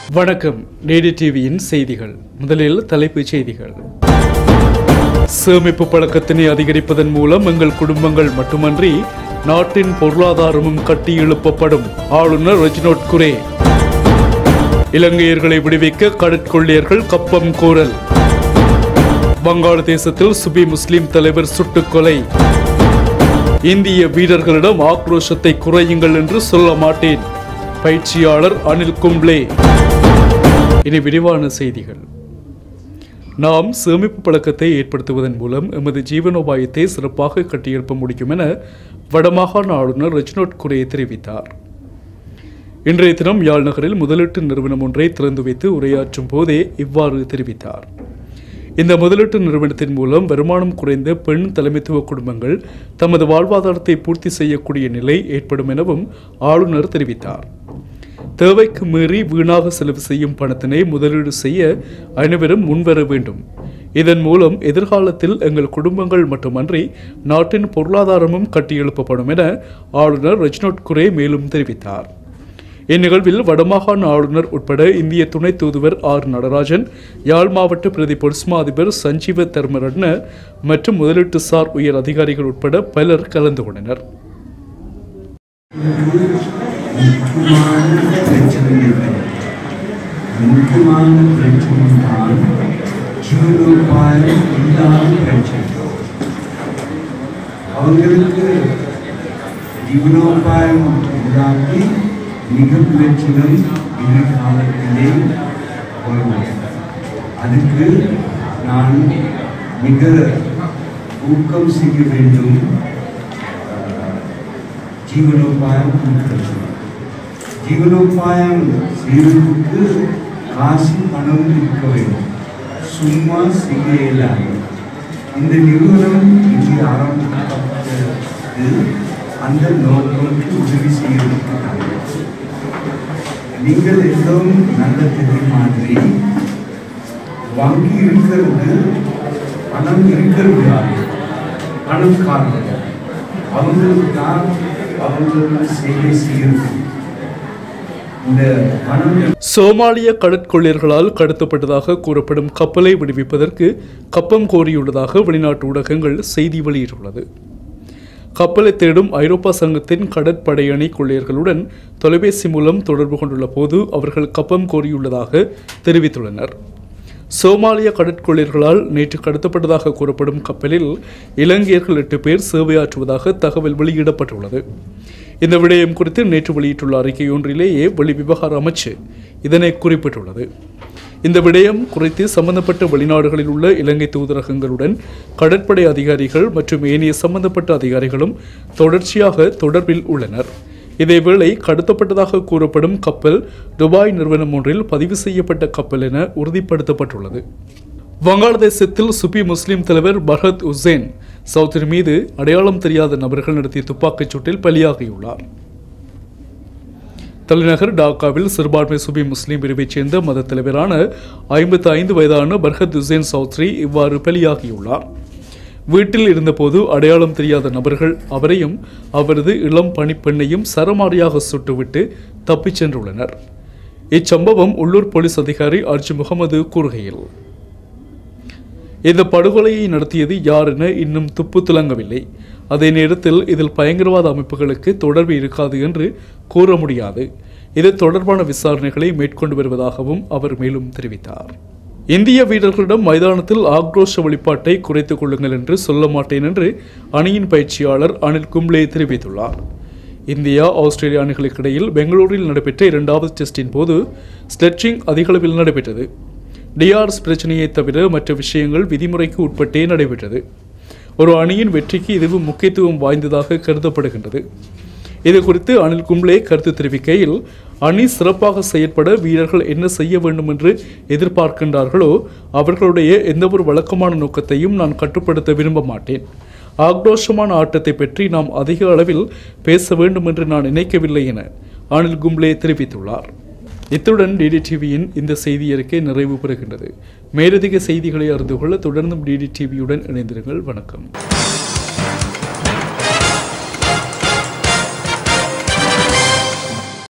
வணக்கம் டிடி டிவியின் செய்திகள் முதலில் தலைப்புச் செய்திகள் சேமிப்பு பழக்கத்தினை அதிகரிப்பதன் மூலம் எங்கள் குடும்பங்கள் மட்டுமன்றி நாட்டின் பொருளாதாரமும் கட்டி எழுப்பப்படும் ஆளுநர் ரெஜினோட் குரே இலங்கையர்களை விடுவிக்க கடற்கொள்ளையர்கள் கப்பம் கோரல் வங்காளதேசத்தில் சுபி முஸ்லிம் தலைவர் சுட்டுக் கொலை இந்திய வீரர்களிடம் ஆக்ரோஷத்தை குறையுங்கள் என்று சொல்ல மாட்டேன் பயிற்சியாளர் அனில் கும்ப்ளே இனி விரிவான செய்திகள் நாம் சேமிப்பு பழக்கத்தை ஏற்படுத்துவதன் மூலம் எமது ஜீவனோபாயத்தை சிறப்பாக கட்டியெழுப்ப முடியும் என வடமாகாண ஆளுநர் ரெஜினோட் குரே தெரிவித்தார் இன்றைய தினம் யாழ் நகரில் முதலீட்டு நிறுவனம் ஒன்றை திறந்து வைத்து உரையாற்றும் போதே இவ்வாறு தெரிவித்தார் இந்த முதலீட்டு நிறுவனத்தின் மூலம் வருமானம் குறைந்த பெண் தலைமைத்துவ குடும்பங்கள் தமது வாழ்வாதாரத்தை பூர்த்தி செய்யக்கூடிய நிலை ஏற்படும் எனவும் ஆளுநர் தெரிவித்தார் தேவைக்கு மீறி வீணாக செலவு செய்யும் பணத்தினை முதலீடு செய்ய அனைவரும் முன்வர வேண்டும் இதன் மூலம் எதிர்காலத்தில் எங்கள் குடும்பங்கள் மட்டுமன்றி நாட்டின் பொருளாதாரமும் கட்டியெழுப்பப்படும் என ஆளுநர் ரஜ்னோட் குரே மேலும் தெரிவித்தார் இந்நிகழ்வில் வடமாகாண ஆளுநர் உட்பட இந்திய துணை தூதுவர் ஆர் நடராஜன் யாழ் மாவட்ட பிரதி பொலிஸ்மா அதிபர் சஞ்சீவ தர்மரட்ன மற்றும் முதலீட்டு சார் உயர் அதிகாரிகள் உட்பட பலர் கலந்து கொண்டனர் முக்கியமான பிரச்சனை இருக்கிறது முக்கியமான பிரச்சனை தான் ஜீவனோபாயம் இல்லாத பிரச்சனை அவங்களுக்கு ஜீவனோபாயம் இல்லாட்டி மிக பிரச்சனை எதிர்காலத்திலே வரும் அதுக்கு நான் மிக ஊக்கம் செய்ய வேண்டும் ஜீவனோபாயம் கொடுக்கிறது ஜீவனோபாயம் செய்வதற்கு காசு பணம் இருக்க வேண்டும் சும்மா செய்ய இயலாது இந்த நிறுவனம் இங்கே ஆரம்பிக்கப்பட்டது அந்த நோக்கத்துக்கு உதவி செய்வதற்காக நீங்கள் எல்லோரும் நல்ல தெரியும் மாதிரி வங்கி இருக்கிறது பணம் இருக்கிறது யாரு? பணக்காரர்கள் அவங்களுக்கு தான் அவங்களுக்கு சேவை செய்யறது இந்த பணம் சோமாலிய கடற்கொள்ளையர்களால் கடத்தப்பட்டதாக கூறப்படும் கப்பலை விடுவிப்பதற்கு கப்பம் கோரியுள்ளதாக வெளிநாட்டு ஊடகங்கள் செய்தி வெளியிட்டுள்ளது கப்பலை தேடும் ஐரோப்பா சங்கத்தின் கடற்படையணி கொள்ளையர்களுடன் தொலைபேசி மூலம் தொடர்பு கொண்டுள்ள போது அவர்கள் கப்பம் கோரியுள்ளதாக தெரிவித்துள்ளனர் சோமாலிய கடற்கொள்ளையர்களால் நேற்று கடத்தப்பட்டதாக கூறப்படும் கப்பலில் இலங்கையர்கள் எட்டு பேர் சேவையாற்றுவதாக தகவல் வெளியிடப்பட்டுள்ளது இந்த விடயம் குறித்து நேற்று வெளியிட்டுள்ள அறிக்கை ஒன்றிலேயே வெளி விவகார அமைச்சு இதனை குறிப்பிட்டுள்ளது இந்த விடயம் குறித்து சம்பந்தப்பட்ட வெளிநாடுகளில் உள்ள இலங்கை தூதரகங்களுடன் கடற்படை அதிகாரிகள் மற்றும் ஏனைய சம்பந்தப்பட்ட அதிகாரிகளும் தொடர்ச்சியாக தொடர்பில் உள்ளனர் இதேவேளை கடத்தப்பட்டதாக கூறப்படும் கப்பல் துபாய் நிறுவனம் ஒன்றில் பதிவு செய்யப்பட்ட கப்பல் என உறுதிப்படுத்தப்பட்டுள்ளது வங்காளதேசத்தில் சுபி முஸ்லிம் தலைவர் பரத் உசேன் சௌத்ரி மீது அடையாளம் தெரியாத நபர்கள் நடத்திய துப்பாக்கிச் சூட்டில் பலியாகியுள்ளார் தலைநகர் டாக்காவில் சிறுபான்மை சுபி முஸ்லிம் பிரிவைச் சேர்ந்த மத தலைவரான ஐம்பத்தி ஐந்து வயதான பர்ஹத் உசேன் சௌத்ரி இவ்வாறு பலியாகியுள்ளார் வீட்டில் இருந்தபோது அடையாளம் தெரியாத நபர்கள் அவரையும் அவரது இளம் பணிப்பெண்ணையும் சரமாரியாக சுட்டுவிட்டு தப்பிச் சென்றுள்ளனர் இச்சம்பவம் உள்ளூர் போலீஸ் அதிகாரி அர்ஜு முகமது கூறுகையில் இந்த படுகொலையை நடத்தியது யார் என இன்னும் துப்பு துலங்கவில்லை அதே நேரத்தில் இதில் பயங்கரவாத அமைப்புகளுக்கு தொடர்பு இருக்காது என்று கூற முடியாது இது தொடர்பான விசாரணைகளை மேற்கொண்டு வருவதாகவும் அவர் மேலும் தெரிவித்தார் இந்திய வீரர்களிடம் மைதானத்தில் ஆக்ரோஷ வெளிப்பாட்டை குறைத்துக் கொள்ளுங்கள் என்று சொல்ல மாட்டேன் என்று அணியின் பயிற்சியாளர் அனில் கும்ப்ளே தெரிவித்துள்ளார் இந்தியா ஆஸ்திரேலிய அணிகளுக்கு இடையில் பெங்களூரில் நடைபெற்ற இரண்டாவது டெஸ்டின் போது ஸ்லெட்சிங் அதிகளவில் நடைபெற்றது டிஆர்எஸ் பிரச்சனையை தவிர மற்ற விஷயங்கள் விதிமுறைக்கு உட்பட்டே நடைபெற்றது ஒரு அணியின் வெற்றிக்கு இதுவும் முக்கியத்துவம் வாய்ந்ததாக கருதப்படுகின்றது இது குறித்து அனில் கும்ப்ளே கருத்து தெரிவிக்கையில் அணி சிறப்பாக செயற்பட வீரர்கள் என்ன செய்ய வேண்டும் என்று எதிர்பார்க்கின்றார்களோ அவர்களுடைய எந்தவொரு வழக்கமான நோக்கத்தையும் நான் கட்டுப்படுத்த விரும்ப மாட்டேன் ஆக்ரோஷமான ஆட்டத்தை பற்றி நாம் அதிக அளவில் பேச வேண்டும் என்று நான் நினைக்கவில்லை என அனில் கும்ப்ளே தெரிவித்துள்ளார் இத்துடன் டிடி டிவியின் இந்த செய்தி அறிக்கை நிறைவு பெறுகின்றது மேலதிக செய்திகளை அறிந்து கொள்ள தொடர்ந்தும் டிடி டிவியுடன் இணைந்திருங்கள் வணக்கம்